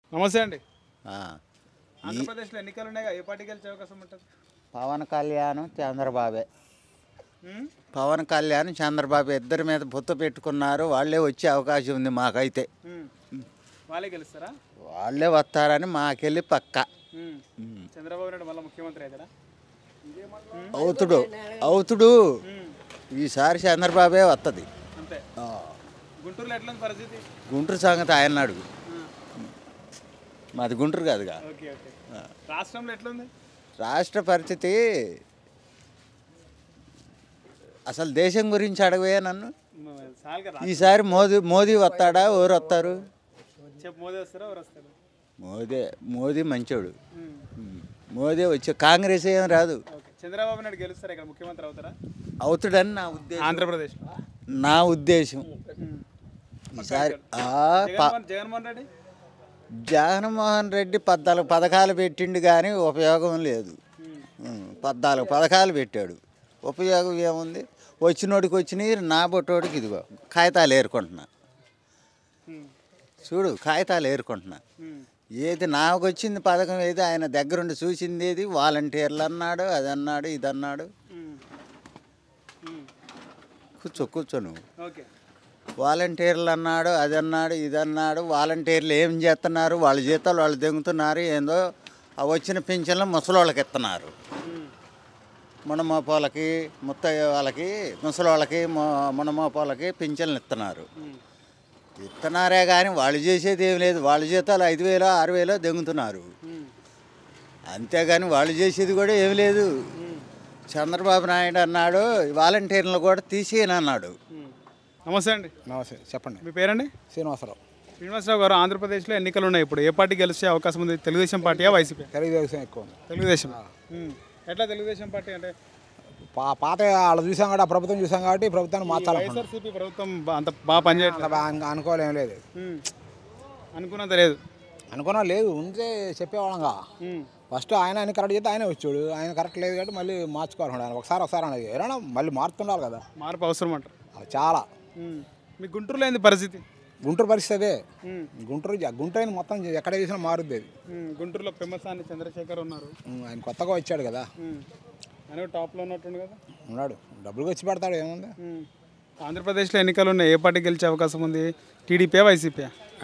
నమస్తే అండి ఆ. ఆంధ్రప్రదేశ్లో ఎన్నికలు ఉన్నాయి ఏ పార్టీ గెలిచే అవకాశం ఉంటుంది పవన్ కళ్యాణ్ చంద్రబాబే ఉమ్? పవన్ కళ్యాణ్ చంద్రబాబు ఇద్దరి మీద బుత్త పెట్టుకున్నారు వాళ్ళే వచ్చే అవకాశం ఉంది మాకైతే ఉమ్. వాళ్ళే గెలుస్తారా వాళ్ళే వస్తారని మాకెళ్ళి పక్క ఉమ్. చంద్రబాబు నాయుడు మళ్ళీ ముఖ్యమంత్రి అవుతారా అవుతుడు అవుతుడు ఉమ్. ఈసారి చంద్రబాబే వస్తుంది అంతే గుంటూరులో ఎట్లుంది పరిస్థితి గుంటూరు సంగతి ఆయన అడుగు ఆ. మాది గుంటూరు కాదుగా ఓకే ఓకే రాష్ట్రంలో ఎట్లుంది రాష్ట్ర పరిస్థితి అసలు దేశం గురించి అడగవే నన్ను మ- చాలుగా రా ఈసారి మోదీ మోదీ వస్తాడా ఎవరు వస్తారు చెప్పు మోదీ వస్తారా ఎవరు వస్తారు మోదీ మోదీ మంచోడు ఉమ్. ఉమ్. మోదీ వచ్చి కాంగ్రెస్ ఏం రాదు ఓకే చంద్రబాబు నాయుడు గెలుస్తారా ఇక్కడ ముఖ్యమంత్రి అవుతారా అవుతాడని నా ఉద్దేశం ఆంధ్రప్రదేశ్లో నా ఉద్దేశం ఉమ్. ఈసారి ఆ, ప- జగన్మోహన్ జగన్మోహన్ రెడ్డి జగన్మోహన్ రెడ్డి పద్నాలుగు పథకాలు పెట్టిండు కానీ ఉపయోగం లేదు ఉమ్. ఉమ్, పద్నాలుగు పథకాలు పెట్టాడు ఉపయోగం ఏముంది వచ్చినోడికి వచ్చినాయి నా బొట్టోడికి ఇదిగో కాగితాలు ఏరుకుంటున్నా ఉమ్. చూడు కాగితాలు ఏరుకుంటున్నా ఉమ్. ఏది నాకు వచ్చింది పథకం ఏది ఆయన దగ్గరుండి చూసింది ఏది వాలంటీర్లు అన్నాడు అది అన్నాడు ఇది అన్నాడు ఉమ్. ఉమ్. కూర్చో కూర్చో నువ్వు ఓకే వాలంటీర్లు అన్నాడు అది అన్నాడు ఇది అన్నాడు వాలంటీర్లు ఏం చేస్తున్నారు వాళ్ళ జీతాలు వాళ్ళు దెంగుతున్నారు ఏందో ఆ వచ్చిన పింఛన్లు ముసలోళ్ళకి ఇస్తున్నారు ఉమ్. మునమోపాలకి ముత్తయ్య వాళ్ళకి ముసలోళ్ళకి మొ- మునమోపాలకి పింఛన్లు ఇస్తున్నారు ఉమ్. ఇస్తున్నారే కానీ వాళ్ళు చేసేది ఏం లేదు వాళ్ళ జీతాలు ఐదు వేలో ఆరు వేలో దెంగుతున్నారు ఉమ్. అంతేగాని వాళ్ళు చేసేది కూడా ఏం లేదు ఉమ్. చంద్రబాబు నాయుడు అన్నాడు వాలంటీర్లు కూడా తీసేయను అన్నాడు ఉమ్. నమస్తే అండి నమస్తే చెప్పండి మీ పేరండి శ్రీనివాసరావు శ్రీనివాసరావు గారు ఆంధ్రప్రదేశ్లో ఎన్నికలు ఉన్నాయి ఇప్పుడు ఏ పార్టీ గెలిచే అవకాశం ఉంది తెలుగుదేశం పార్టీయా వైసీపీ తెలుగుదేశం ఎక్కువ ఉంది తెలుగుదేశం ఉమ్. ఎట్లా తెలుగుదేశం పార్టీ అంటే పా పాత వాళ్ళు చూసాం కాబట్టి ఆ ప్రభుత్వం చూసాం కాబట్టి ఈ ప్రభుత్వాన్ని మార్చాలనుకున్నాం వైఎస్ఆర్సీపీ ప్రభుత్వం బా- అంత బాగా పనిచేయట్లేదు అంత బాగా అను- అనుకోలేం లేదు ఉమ్. అనుకున్నంత లేదు అనుకున్నా లేదు ఉంటే చెప్పేవాళ్ళంగా ఉమ్. ఫస్ట్ ఆయన ఆయన కరెక్ట్ చేస్తే ఆయన వచ్చాడు ఆయన కరెక్ట్ లేదు కాబట్టి మళ్ళీ మార్చుకోవాలి ఆయన ఒకసారి ఒకసారి అనేది ఏమైనా మళ్ళీ మారుతుండాలి కదా మార్పు అవసరం అంటారు అది చాలా ఉమ్. మీ గుంటూరులో ఏంది పరిస్థితి గుంటూరు పరిస్థితి అదే ఉమ్. గుంటూరు జ- గుంటూరు అయిన మొత్తం ఎక్కడ చూసినా మారుద్ది అది ఉమ్. గుంటూరులో పెమ్మసాని చంద్రశేఖర్ ఉన్నారు ఉమ్, ఆయన కొత్తగా వచ్చాడు కదా ఉమ్. ఆయన కూడా టాప్లో ఉన్నట్టుండు కదా ఉన్నాడు డబ్బులు వచ్చి పెడతాడు ఏముంది ఉమ్. ఆంధ్రప్రదేశ్లో ఎన్నికలు ఉన్నాయి ఏ పార్టీ గెలిచే అవకాశం ఉంది టీడీపీ వైసీపీ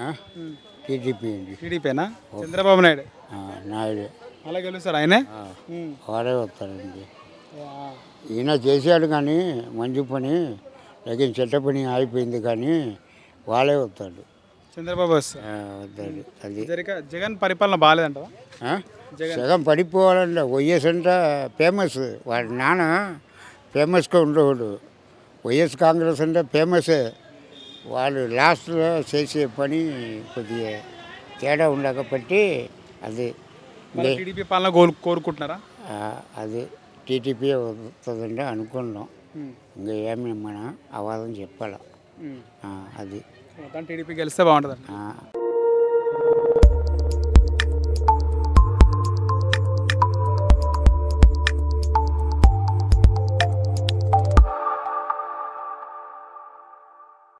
టీడీపీ అండి టీడీపీనా చంద్రబాబు నాయుడు ఆ, నాయుడు అలా గెలుస్తాడు ఆయనే ఉమ్. వాడే వస్తాడండి ఆ. ఈయన చేశాడు కానీ మంచి పని లేకపోతే చెడ్డ పని అయిపోయింది కానీ వాడే వస్తాడు చంద్రబాబు వస్తారు ఆ, వస్తాడు అది జరిక జగన్ పరిపాలన బాగాలేదంటవా ఆ? సగం పడిపోవాలంటే వైఎస్ అంటే ఫేమస్ వాడి నాన్న ఫేమస్గా ఉండేవాడు వైఎస్ కాంగ్రెస్ అంటే ఫేమసే వాళ్ళు లాస్ట్లో చేసే పని కొద్దిగా తేడా ఉండకపోతే అది మరి టీడీపీ పాలన కోరు కోరుకుంటున్నారా ఆ, అది టీటీపీ వస్తుందంటే అనుకున్నాం ఉమ్. ఇంకా ఏమి మన అవాదం చెప్పాల ఉమ్. ఆ, అది మొత్తం టీడీపీ గెలిస్తే బాగుంటుంది ఆ.